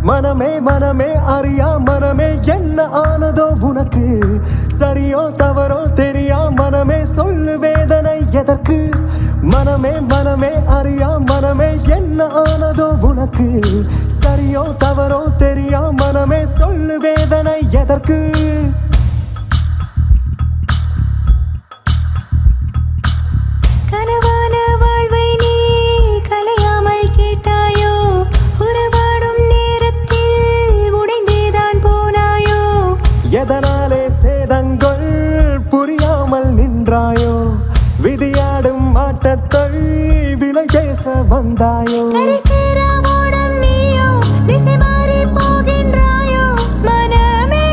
மனமே மனமே அறியா மனமே என்ன ஆனதோ உனக்கு சரியோ தவறோ தெரியா மனமே சொல்லு வேதனை எதற்கு மனமே மனமே அறியா மனமே என்ன ஆனதோ உனக்கு சரியோ தவறோ தெரியா மனமே சொல்லு வேதனை எதற்கு கனவான வாழ்வை நீ கலையாமல் கேட்டாயோ உறவாடும் நேரத்தில் உடைந்தேதான் போனாயோ எதனாலே சேதங்கள் புரியாமல் நின்றாயோ விதியாடும் ஆட்டத்தை விலை பேச வந்தாயோ கரை சேரா ஓடம் நீயோ திசை மாறி போகின்றாயோ மனமே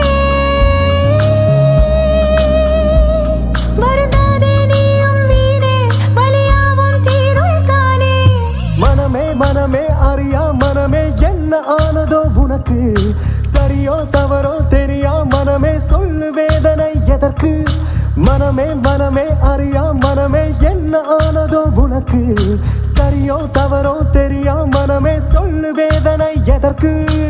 வருந்தாதே நீயும் வீணே வலியாவும் தீரும் தானே மனமே மனமே அறியா மனமே என்ன ஆனதோ உனக்கு சரியோ தவறோ தெரியா மனமே சொல்லு வேதனை எதற்கு மனமே மனமே அறியா மனமே என்ன ஆனதோ உனக்கு சரியோ தவறோ தெரியா மனமே சொல்லு வேதனை எதற்கு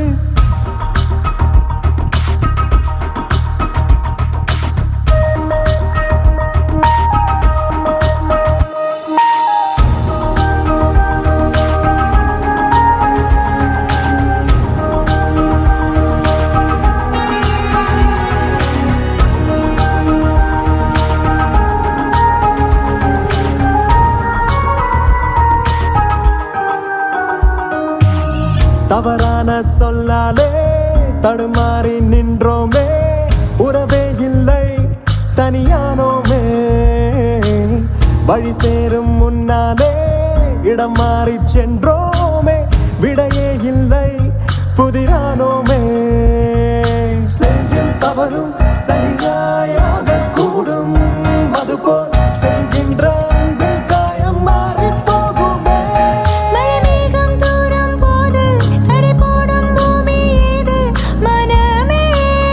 தவறான சொல்லாலே தடுமாறி நின்றோமே உறவே இல்லை தனியானோமே வழி சேரும் முன்னாலே இடம் மாறி சென்றோமே விடையே இல்லை புதிரானோமே செய்யும் தவறும் சரியாயாக கூடும் அதுபோல் செய்கின்ற அன்பில் காயம் மாறி போகுமே மழைமேகம் தூரம் போது தடை போடும் பூமி ஏது மனமே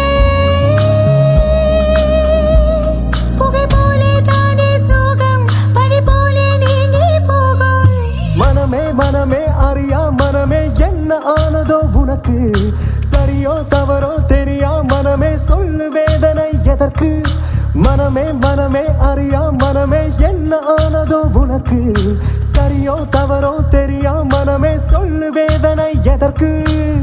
புகை போலே தானே சோகம் பனி போலே நீங்கி போகும் மனமே மனமே அறியா மனமே என்ன ஆனதோ உனக்கு சரியோ தவறோ தெரியா மனமே சொல்லு வேதனை எதற்கு மனமே மனமே அறியா மனமே என்ன ஆனதோ உனக்கு சரியோ தவறோ தெரியா மனமே சொல்லு வேதனை எதற்கு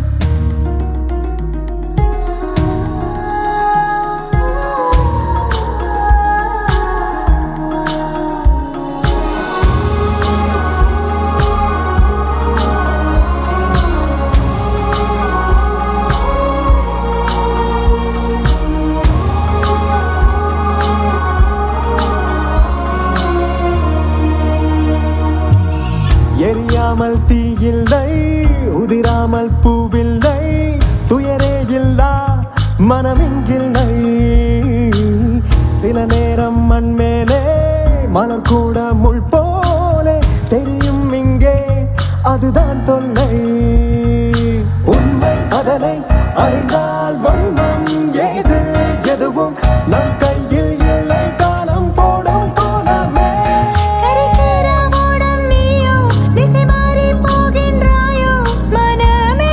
எரியாமல் தீயில்லை உதிராமல் பூவில்லை துயரே இல்லா மனமிங்கில்லை சில நேரம் மண் மேலே மலர் கூட முள் போலே தெரியும் இங்கே அதுதான் தொல்லை உண்மை அதனை அறிந்தால் வன்மம் ஏது எதுவும் நம் கையில் இல்லை காலம் போடும் கோலமே கரை சேரா ஓடம் நீயோ திசை மாறி போகின்றாயோ மனமே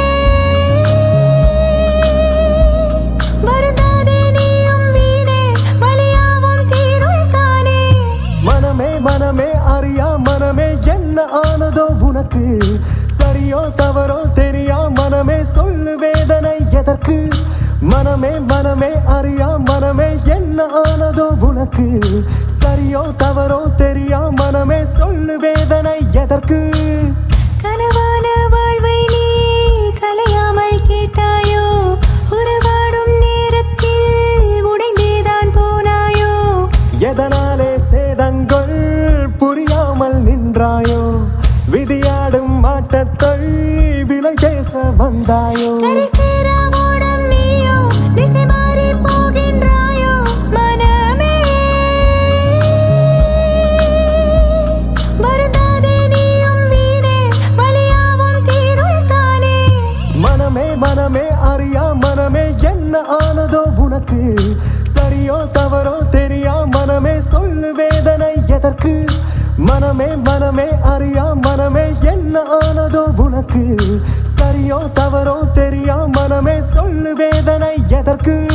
வருந்தாதே நீயும் வீணே வலியாவும் தீரும் தானே மனமே மனமே அறியா மனமே என்ன ஆனதோ உனக்கு சரியோ தவறோ தெரியா மனமே சொல்லு வேதனை எதற்கு மனமே மனமே அறியா மனமே என்ன ஆனதோ உனக்கு சரியோ தவறோ தெரியா மனமே சொல்லு வேதனை எதற்கு கனவான வாழ்வை நீ கலையாமல் கேட்டாயோ உறவாடும் நேரத்தில் உடைந்தேதான் போனாயோ எதனாலே சேதங்கள் புரியாமல் நின்றாயோ விதியாடும் ஆட்டத்தை விலை பேச வந்தாயோ கரை சேரா ஓடம் நீயோ திசை மாறி போகின்றாயோ மனமே வருந்தாதே நீயும் வீணே வலியாவும் தீரும் தானே மனமே மனமே அறியா மனமே என்ன ஆனதோ உனக்கு சரியோ தவறோ தெரியா மனமே சொல்லு வேதனை எதற்கு மனமே மனமே அறியா மனமே என்ன ஆனதோ உனக்கு சரியோ தவறோ தெரியா மனமே சொல்லு வேதனை எதற்கு